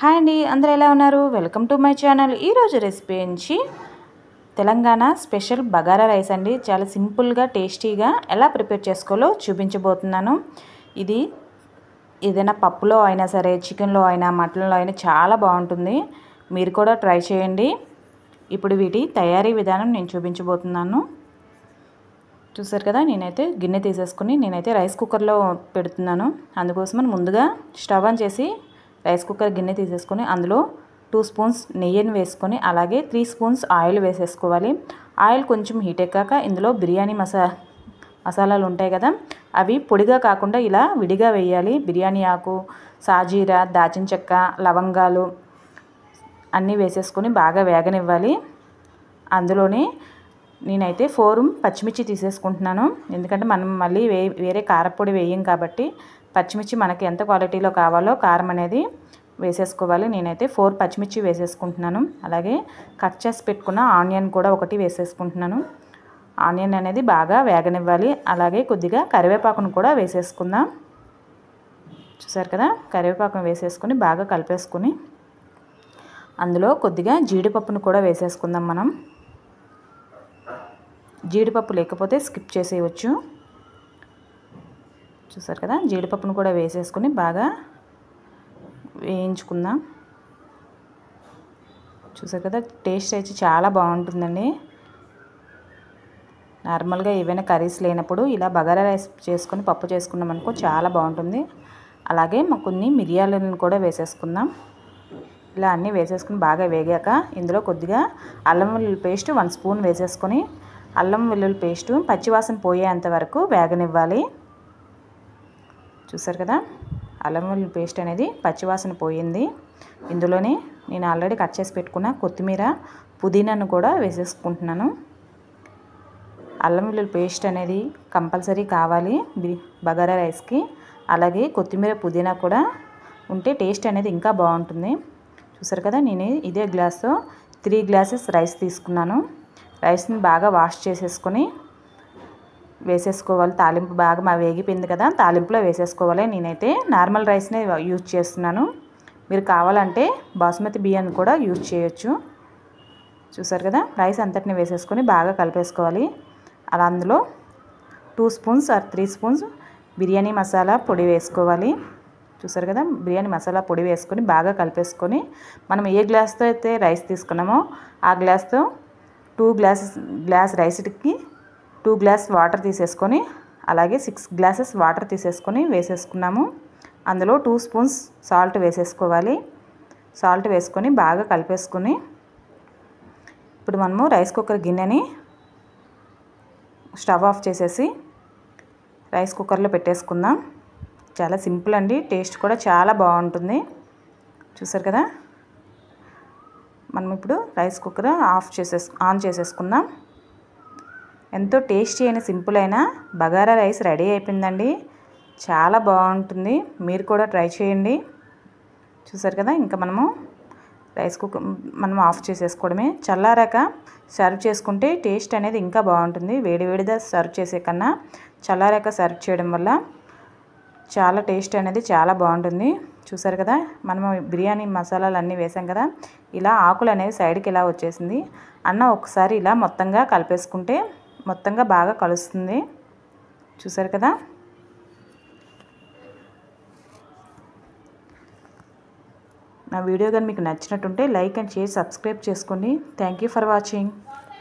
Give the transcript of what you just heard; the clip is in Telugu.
హాయ్ అండి అందరూ ఎలా ఉన్నారు వెల్కమ్ టు మై ఛానల్ ఈరోజు రెసిపీ నుంచి తెలంగాణ స్పెషల్ బగారా రైస్ అండి చాలా సింపుల్గా టేస్టీగా ఎలా ప్రిపేర్ చేసుకోవాలో చూపించబోతున్నాను ఇది ఏదైనా పప్పులో అయినా సరే చికెన్లో అయినా మటన్లో అయినా చాలా బాగుంటుంది మీరు కూడా ట్రై చేయండి ఇప్పుడు వీటి తయారీ విధానం నేను చూపించబోతున్నాను చూసారు కదా నేనైతే గిన్నె తీసేసుకుని నేనైతే రైస్ కుక్కర్లో పెడుతున్నాను అందుకోసమని ముందుగా స్టవ్ ఆన్ చేసి రైస్ కుక్కర్ గిన్నె తీసేసుకొని అందులో టూ స్పూన్స్ నెయ్యిని వేసుకొని అలాగే త్రీ స్పూన్స్ ఆయిల్ వేసేసుకోవాలి ఆయిల్ కొంచెం హీట్ ఎక్కాక ఇందులో బిర్యానీ మసా మసాలాలు ఉంటాయి కదా అవి పొడిగా కాకుండా ఇలా విడిగా వేయాలి బిర్యానీ ఆకు సాజీరా దాచిన చెక్క లవంగాలు అన్నీ వేసేసుకొని బాగా వేగనివ్వాలి అందులోనే నేనైతే ఫోర్ పచ్చిమిర్చి తీసేసుకుంటున్నాను ఎందుకంటే మనం మళ్ళీ వే వేరే కారపొడి వేయం కాబట్టి పచ్చిమిర్చి మనకి ఎంత క్వాలిటీలో కావాలో కారం అనేది వేసేసుకోవాలి నేనైతే ఫోర్ పచ్చిమిర్చి వేసేసుకుంటున్నాను అలాగే కట్ చేసి పెట్టుకున్న ఆనియన్ కూడా ఒకటి వేసేసుకుంటున్నాను ఆనియన్ అనేది బాగా వేగనివ్వాలి అలాగే కొద్దిగా కరివేపాకును కూడా వేసేసుకుందాం చూసారు కదా కరివేపాకును వేసేసుకొని బాగా కలిపేసుకొని అందులో కొద్దిగా జీడిపప్పును కూడా వేసేసుకుందాం మనం జీడిపప్పు లేకపోతే స్కిప్ చేసేయచ్చు చూసారు కదా జీడిపప్పును కూడా వేసేసుకొని బాగా వేయించుకుందాం చూసారు కదా టేస్ట్ అయితే చాలా బాగుంటుందండి నార్మల్గా ఏవైనా కర్రీస్ లేనప్పుడు ఇలా బగారా రైస్ చేసుకొని పప్పు చేసుకున్నాం అనుకో చాలా బాగుంటుంది అలాగే మాకు కొన్ని మిరియాలను కూడా వేసేసుకుందాం ఇలా అన్నీ వేసేసుకుని బాగా వేగాక ఇందులో కొద్దిగా అల్లం వెల్లుల్లి పేస్ట్ వన్ స్పూన్ వేసేసుకొని అల్లం వెల్లుల్లి పేస్టు పచ్చివాసన పోయేంత వరకు వేగనివ్వాలి చూసారు కదా అల్లం వెల్లుల్లి పేస్ట్ అనేది పచ్చివాసన పోయింది ఇందులోనే నేను ఆల్రెడీ కట్ చేసి పెట్టుకున్న కొత్తిమీర పుదీనాను కూడా వేసేసుకుంటున్నాను అల్లం వెల్లుల్లి పేస్ట్ అనేది కంపల్సరీ కావాలి బగారా రైస్కి అలాగే కొత్తిమీర పుదీనా కూడా ఉంటే టేస్ట్ అనేది ఇంకా బాగుంటుంది చూసారు కదా నేను ఇదే గ్లాస్తో త్రీ గ్లాసెస్ రైస్ తీసుకున్నాను రైస్ని బాగా వాష్ చేసేసుకొని వేసేసుకోవాలి తాలింపు బాగా మా వేగిపోయింది కదా తాలింపులో వేసేసుకోవాలి నేనైతే నార్మల్ రైస్నే యూజ్ చేస్తున్నాను మీరు కావాలంటే బాస్మతి బియ్యాన్ని కూడా యూజ్ చేయొచ్చు చూసారు కదా రైస్ అంతటిని వేసేసుకొని బాగా కలిపేసుకోవాలి అలా అందులో two spoons or three spoons biryani masala పొడి వేసుకోవాలి చూసారు కదా బిర్యానీ మసాలా పొడి వేసుకొని బాగా కలిపేసుకొని మనం ఏ గ్లాస్తో అయితే రైస్ తీసుకున్నామో ఆ గ్లాస్తో టూ గ్లాసెస్ గ్లాస్ రైస్కి టూ గ్లాస్ వాటర్ తీసేసుకొని అలాగే సిక్స్ గ్లాసెస్ వాటర్ తీసేసుకొని వేసేసుకున్నాము అందులో టూ స్పూన్స్ సాల్ట్ వేసేసుకోవాలి సాల్ట్ వేసుకొని బాగా కలిపేసుకొని ఇప్పుడు మనము రైస్ కుక్కర్ గిన్నెని స్టవ్ ఆఫ్ చేసేసి రైస్ కుక్కర్లో పెట్టేసుకుందాం చాలా సింపుల్ అండి టేస్ట్ కూడా చాలా బాగుంటుంది చూసారు కదా మనం ఇప్పుడు రైస్ కుక్కర్ ఆఫ్ చేసేస్ ఆన్ చేసేసుకుందాం ఎంతో టేస్టీ అయిన సింపుల్ అయిన బగారా రైస్ రెడీ అయిపోయిందండి చాలా బాగుంటుంది మీరు కూడా ట్రై చేయండి చూసారు కదా ఇంకా మనము రైస్ కుక్కర్ మనం ఆఫ్ చేసేసుకోవడమే చల్లారాక సర్వ్ చేసుకుంటే టేస్ట్ అనేది ఇంకా బాగుంటుంది వేడివేడిగా సర్వ్ చేసే కన్నా చల్లారాక సర్వ్ చేయడం వల్ల చాలా టేస్ట్ అనేది చాలా బాగుంటుంది చూసారు కదా మనము బిర్యానీ మసాలాలు అన్నీ వేసాం కదా ఇలా ఆకులు అనేవి సైడ్కి ఇలా వచ్చేసింది అన్న ఒకసారి ఇలా మొత్తంగా కలిపేసుకుంటే మొత్తంగా బాగా కలుస్తుంది చూసారు కదా నా వీడియో కానీ మీకు నచ్చినట్టుంటే లైక్ అండ్ షేర్ సబ్స్క్రైబ్ చేసుకోండి థ్యాంక్ యూ ఫర్ వాచింగ్